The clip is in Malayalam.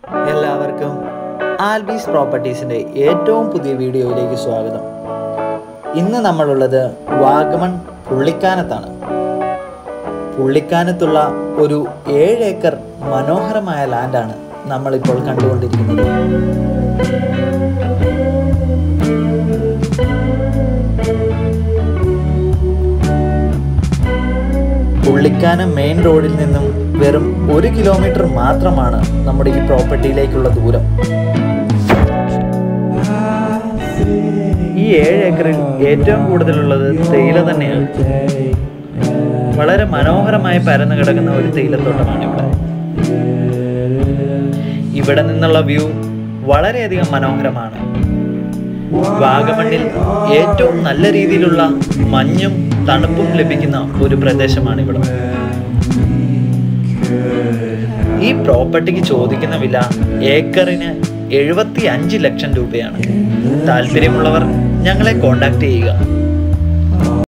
എല്ലാവർക്കും ആൽബീസ് പ്രോപ്പർട്ടീസിൻ്റെ ഏറ്റവും പുതിയ വീഡിയോയിലേക്ക് സ്വാഗതം ഇന്ന് നമ്മളുള്ളത് വാഗമൺ പുള്ളിക്കാനത്താണ് പുള്ളിക്കാനത്തുള്ള ഒരു ഏഴ് ഏക്കർ മനോഹരമായ ലാൻഡാണ് നമ്മളിപ്പോൾ കണ്ടുകൊണ്ടിരിക്കുന്നത് പുള്ളിക്കാനം മെയിൻ റോഡിൽ നിന്നും വെറും ഒരു കിലോമീറ്റർ മാത്രമാണ് നമ്മുടെ ഈ പ്രോപ്പർട്ടിയിലേക്കുള്ള ദൂരം ഈ ഏഴ് ഏക്കറിൽ ഏറ്റവും കൂടുതലുള്ളത് തേയില തന്നെയാണ് വളരെ മനോഹരമായി പരന്നു കിടക്കുന്ന ഒരു തേയിലത്തോട്ടമാണ് ഇവിടെ ഇവിടെ നിന്നുള്ള വ്യൂ വളരെയധികം മനോഹരമാണ് വാഗമണ്ണിൽ ഏറ്റവും നല്ല രീതിയിലുള്ള മഞ്ഞും തണുപ്പും ലഭിക്കുന്ന ഒരു പ്രദേശമാണ് ഇവിടെ ഈ പ്രോപ്പർട്ടിക്ക് ചോദിക്കുന്ന വില ഏക്കറിന് എഴുപത്തി അഞ്ച് ലക്ഷം രൂപയാണ് താല്പര്യമുള്ളവർ ഞങ്ങളെ കോണ്ടാക്ട് ചെയ്യുക